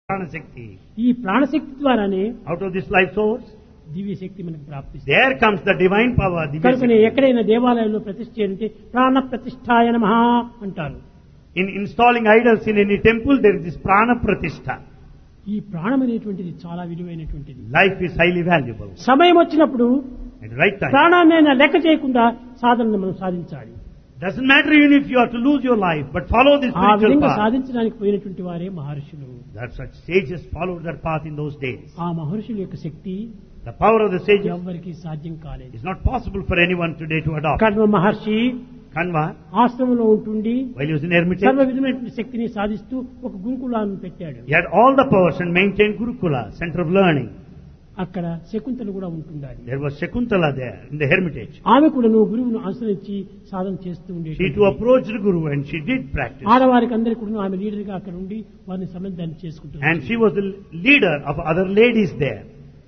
Pranashakti. ఈ ప్రాణశక్తి ద్వారానే Out of this life source, దివ్య శక్తి మనకు ప్రాప్తిస్తుంది there comes the divine power. Divya కనుకనే Shakti. ఎక్కడైనా దేవాలయంలో ప్రతిష్ఠ చేయంటే ప్రాణ ప్రతిష్టాయ నమః అంటారు In installing idols in any temple, there is this prana pratishtha. ఈ ప్రాణం అనేటువంటిది చాలా విలువైనటువంటిది Life is highly valuable. సమయం వచ్చినప్పుడు At the right time. ప్రాణాన్ని లెక్క చేయకుండా సాధనను మనం సాధించాలి Doesn't matter even if you have to lose your life, but follow the ఆ spiritual విధంగా path. సాధించడానికి పోయినటువంటి వారే మహర్షులు That such sages followed that path in those days. ఆ మహర్షుల యొక్క శక్తి The power of the sages ఎవ్వరికి సాధ్యం కాలేదు is not possible for anyone today to adopt. కర్మ మహర్షి Kanva, ఆశ్రమంలో ఉంటుండి while he was in hermitage, సర్వ విధమైనటువంటి శక్తిని సాధిస్తూ ఒక గుంకులాన్ని పెట్టాడు he had all the powers and maintained Gurukula, center of learning. అక్కడ శకుంతలు కూడా ఉంటుండాలి There was Shakuntala there in the hermitage. ఆమె కూడా నువ్వు గురువును అనుసరించి సాధన చేస్తూ She ఉండేది too approached Guru and she did practice. ఆడవారికి అందరికీ కూడా ఆమె లీడర్ గా అక్కడ ఉండి వారిని సంబంధాన్ని And చేసుకుంటుంది she was the leader of other ladies there.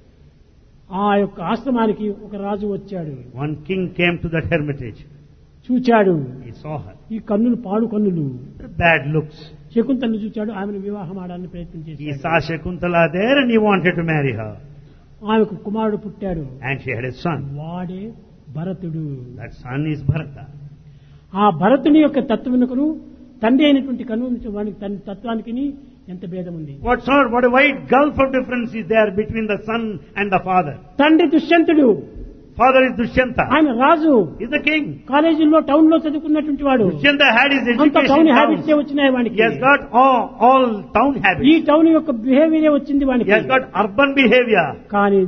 ఆ యొక్క ఆశ్రమానికి ఒక రాజు వచ్చాడు One king came to that hermitage. చూచాడు He saw her. ఈ కన్నులు పాడు కన్నులు Bad looks. శకుంతలను చూచాడు ఆమెను వివాహం ఆడాలని ప్రయత్నం He చేశాడు saw Shakuntala there and he wanted to marry her. ఆమెకు కుమారుడు పుట్టాడు And she had a son. వాడే భరతుడు That son is Bharata. ఆ భరతుని యొక్క తత్వమునకును తండ్రి అయినటువంటి కను వానికి తన తత్వానికి ఎంత భేదం ఉంది What sort, what a wide gulf of difference is there between the son and the father. తండ్రి దుష్యంతుడు Father is Dushyanta. ఆయన రాజు He's the king. కాలేజీలో టౌన్ లో చదువుకున్నటువంటి వాడు Dushyanta had his అంత education town in habits town. వచ్చినాయి వానికి He has got all, all town ఈ habits. టౌన్ యొక్క బిహేవియర్ వచ్చింది He వానికి has got urban behavior. కానీ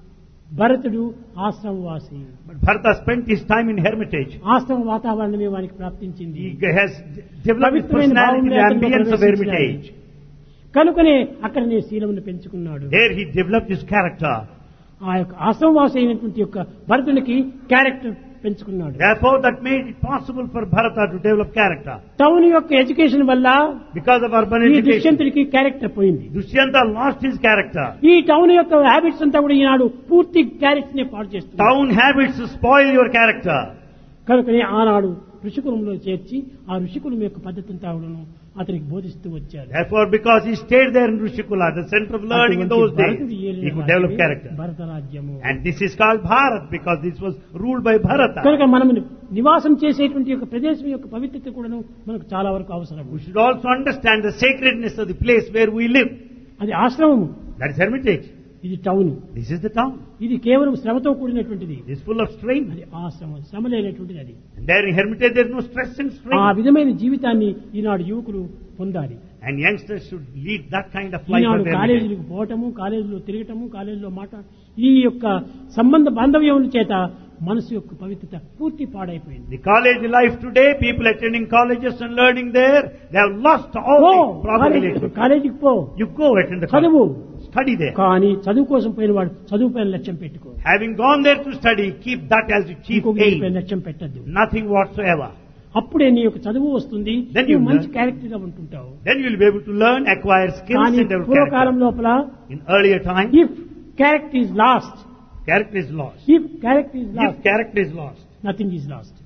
భరతుడు ఆశ్రమవాసి But Bharata spent his time in hermitage. ఆశ్రమ వాతావరణమే వానికి ప్రాప్తించింది He has developed his పవిత్రమైన personality, the భావం ambience of ప్రవేశించినాడు. hermitage. కనుకనే అక్కడ నేను శీలమును పెంచుకున్నాడు There he developed his character. ఆ యొక్క ఆశ్రమవాసి అయినటువంటి యొక్క భరతునికి క్యారెక్టర్ పెంచుకున్నాడు Therefore, that made it possible for Bharata to develop character. Town యొక్క ఎడ్యుకేషన్ వల్ల Because of urban ఈ education, దుష్యంతుడికి క్యారెక్టర్ పోయింది Dushyanta lost his character. ఈ టౌన్ యొక్క హ్యాబిట్స్ అంతా కూడా ఈనాడు పూర్తి క్యారెక్టర్ ని పాడు చేస్తుంది Town habits spoil your character. కనుకనే ఆనాడు ఋషికులంలో చేర్చి ఆ ఋషికులం యొక్క పద్ధతిని తాగులను అతనికి బోధిస్తూ వచ్చారు Therefore, because he stayed there in Rushikula, the center of learning in those అటువంటి days, భరతుడు ఏలిన he could రాజ్యమే develop character. భరతరాజ్యము And this is called Bharat because this was ruled by Bharata. కనుక మనం నివాసం చేసేటువంటి యొక్క ప్రదేశం యొక్క పవిత్రత కూడాను మనకు చాలా వరకు అవసరం We should also understand the sacredness of the place where we live. అది ఆశ్రమము That is hermitage. ఇది town This is the town. ఇది కేవలం శ్రమతో కూడినటువంటిది It is full of strain. అది ఆశ్రమం శ్రమ లేనటువంటిది అది And there in hermitage there is no stress and ఆ strain. విధమైన జీవితాన్ని ఈనాడు యువకులు పొందాలి And youngsters should lead that kind of life Eenadu of hermitage. కాలేజీలకు పోవటము కాలేజీలో తిరగటము కాలేజీలో మాట ఈ యొక్క సంబంధ బాంధవ్యముల చేత మనసు యొక్క పవిత్రత పూర్తి పాడైపోయింది The college life today, people attending colleges and learning there, they have lost all పో the proper కాలేజీ- relationship. కాలేజీకి పో You go attend the చదువు college. Study there. కానీ చదువు కోసం పోయిన వాడు చదువు పైన లక్ష్యం పెట్టుకో Having gone there to study, keep that as your chief ఇంకొక పైన aim. లక్ష్యం పెట్టద్దు Nothing whatsoever. అప్పుడే నీ యొక్క చదువు వస్తుంది Then నువ్వు you మంచి learn. క్యారెక్టర్ గా ఉంటుంటావు Then you will be able to learn, acquire skills కానీ and develop పూర్వకాలం character. లోపల In earlier time, if character is lost character is lost. If character is If lost character is lost. Nothing is lost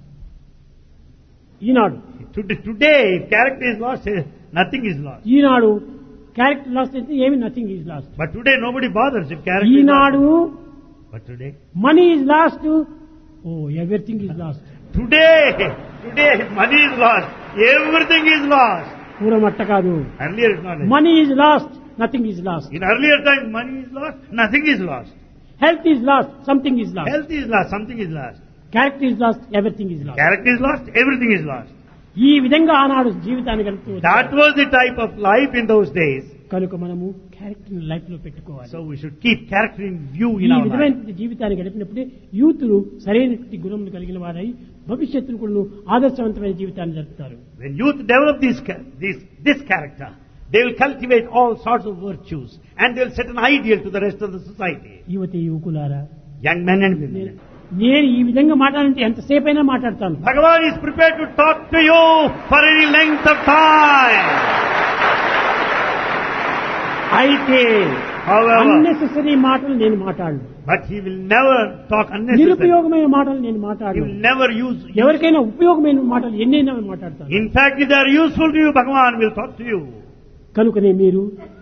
ఈనాడు Today, today, if character is lost, eh, nothing is lost. ఈనాడు character lost అయితే ఏమి nothing is lost But today nobody bothers if character is ఈనాడు lost. But today, money is lost oh everything is lost today, today if money is lost, everything is lost. పూర్వం అట్ట కాదు Earlier it's not like money is lost nothing is lost In earlier times, money is lost, nothing is lost. Health is lost something is lost Health is lost, something is lost. Character is lost everything is lost Character is lost, everything is lost. ఈ విధంగా ఆనాడు జీవితాన్ని గడుపుతూ That వచ్చారు. was the type of life in those days. కనుక మనము character life లో పెట్టుకోవాలి So we should keep character in view ఈ in our life. విధమైన జీవితాన్ని గడిపినప్పుడే యూతులు సరైనటువంటి గుణములు కలిగిన వారై భవిష్యత్తును కూడా ఆదర్శవంతమైన జీవితాన్ని జరుపుతారు When youth develop this, ca- this, this character, they will cultivate all sorts of virtues and they will set an ideal to the rest of the society. యువతి యువకులారా Young men and నేను women. నేను ఈ విధంగా మాట్లాడంటే ఎంతసేపైనా మాట్లాడతాను Bhagavan is prepared to talk to you for any length of time. అయితే However, unnecessary మాటలు నేను మాట్లాడను but he will never talk unnecessarily. నిరుపయోగమైన మాటలు నేను He మాట్లాడను will never use. ఎవరికైనా ఉపయోగమైన మాటలు ఎన్నైనా మాట్లాడతాను In fact, if they are useful to you, Bhagavan will talk to you. కనుకనే మీరు